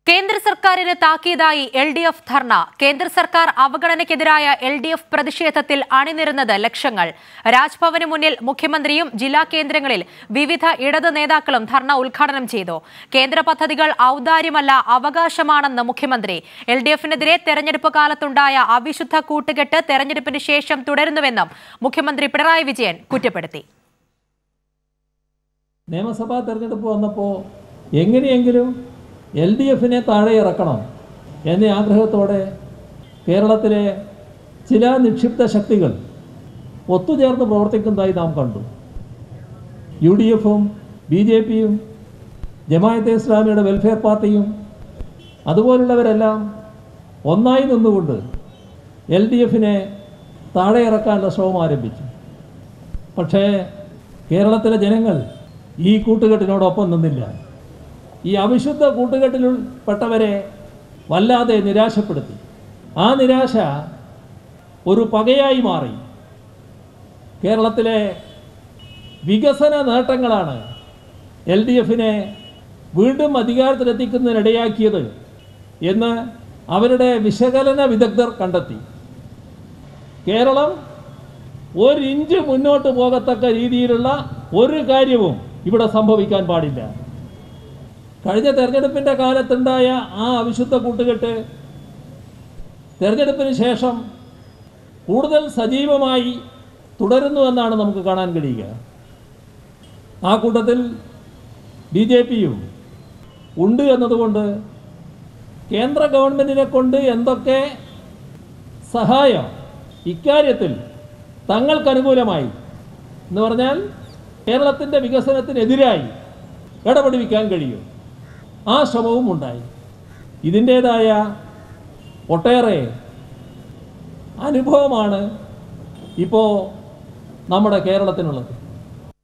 കേന്ദ്ര സർക്കാരിന് താക്കീതായി എൽ ഡി എഫ് ധർണ കേന്ദ്ര സർക്കാർ അവഗണനയ്ക്കെതിരായ എൽ ഡി എഫ് പ്രതിഷേധത്തിൽ അണിനിരുന്നത് ലക്ഷങ്ങൾ രാജ്ഭവന് മുന്നിൽ മുഖ്യമന്ത്രിയും ജില്ലാ കേന്ദ്രങ്ങളിൽ വിവിധ ഇടത് നേതാക്കളും ധർണ ഉദ്ഘാടനം ചെയ്തു കേന്ദ്ര പദ്ധതികൾ ഔദാര്യമല്ല അവകാശമാണെന്ന് മുഖ്യമന്ത്രി എൽ ഡി എഫിനെതിരെ തെരഞ്ഞെടുപ്പ് കാലത്തുണ്ടായ അവിശുദ്ധ കൂട്ടുകെട്ട് തെരഞ്ഞെടുപ്പിന് ശേഷം തുടരുന്നുവെന്നും മുഖ്യമന്ത്രി പിണറായി വിജയൻ കുറ്റപ്പെടുത്തി നിയമസഭാ തെരഞ്ഞെടുപ്പ് വന്നപ്പോൾ എങ്ങനെയെങ്കിലും എൽ ഡി എഫിനെ താഴെ ഇറക്കണം എന്ന ആഗ്രഹത്തോടെ കേരളത്തിലെ ചില നിക്ഷിപ്ത ശക്തികൾ ഒത്തുചേർന്ന് പ്രവർത്തിക്കുന്നതായി നാം കണ്ടു യു ഡി എഫും ബി ജെ പിയും ജമായത്തെ ഇസ്ലാമിയുടെ വെൽഫെയർ പാർട്ടിയും അതുപോലുള്ളവരെല്ലാം ഒന്നായി നിന്നുകൊണ്ട് എൽ ഡി എഫിനെ താഴെ ഇറക്കാനുള്ള ശ്രമം ആരംഭിച്ചു പക്ഷേ കേരളത്തിലെ ജനങ്ങൾ ഈ കൂട്ടുകെട്ടിനോടൊപ്പം നിന്നില്ല ഈ അവിശുദ്ധ കൂട്ടുകെട്ടിൽപ്പെട്ടവരെ വല്ലാതെ നിരാശപ്പെടുത്തി ആ നിരാശ ഒരു പകയായി മാറി കേരളത്തിലെ വികസന നേട്ടങ്ങളാണ് എൽ ഡി എഫിനെ വീണ്ടും അധികാരത്തിലെത്തിക്കുന്നതിനിടയാക്കിയത് എന്ന് അവരുടെ വിശകലന വിദഗ്ധർ കണ്ടെത്തി കേരളം ഒരിഞ്ച് മുന്നോട്ട് പോകത്തക്ക രീതിയിലുള്ള ഒരു കാര്യവും ഇവിടെ സംഭവിക്കാൻ പാടില്ല കഴിഞ്ഞ തെരഞ്ഞെടുപ്പിൻ്റെ കാലത്തുണ്ടായ ആ അവിശുദ്ധ കൂട്ടുകെട്ട് തെരഞ്ഞെടുപ്പിന് ശേഷം കൂടുതൽ സജീവമായി തുടരുന്നു എന്നാണ് നമുക്ക് കാണാൻ കഴിയുക ആ കൂട്ടത്തിൽ ബി ജെ പിയും ഉണ്ട് എന്നതുകൊണ്ട് കേന്ദ്ര ഗവൺമെൻറ്റിനെ കൊണ്ട് എന്തൊക്കെ സഹായം ഇക്കാര്യത്തിൽ തങ്ങൾക്കനുകൂലമായി എന്ന് പറഞ്ഞാൽ കേരളത്തിൻ്റെ വികസനത്തിനെതിരായി ഇടപെടുവിക്കാൻ കഴിയും ആ ശ്രമവും ഉണ്ടായി ഇതിൻ്റേതായ ഒട്ടേറെ അനുഭവമാണ് ഇപ്പോൾ നമ്മുടെ കേരളത്തിനുള്ളത്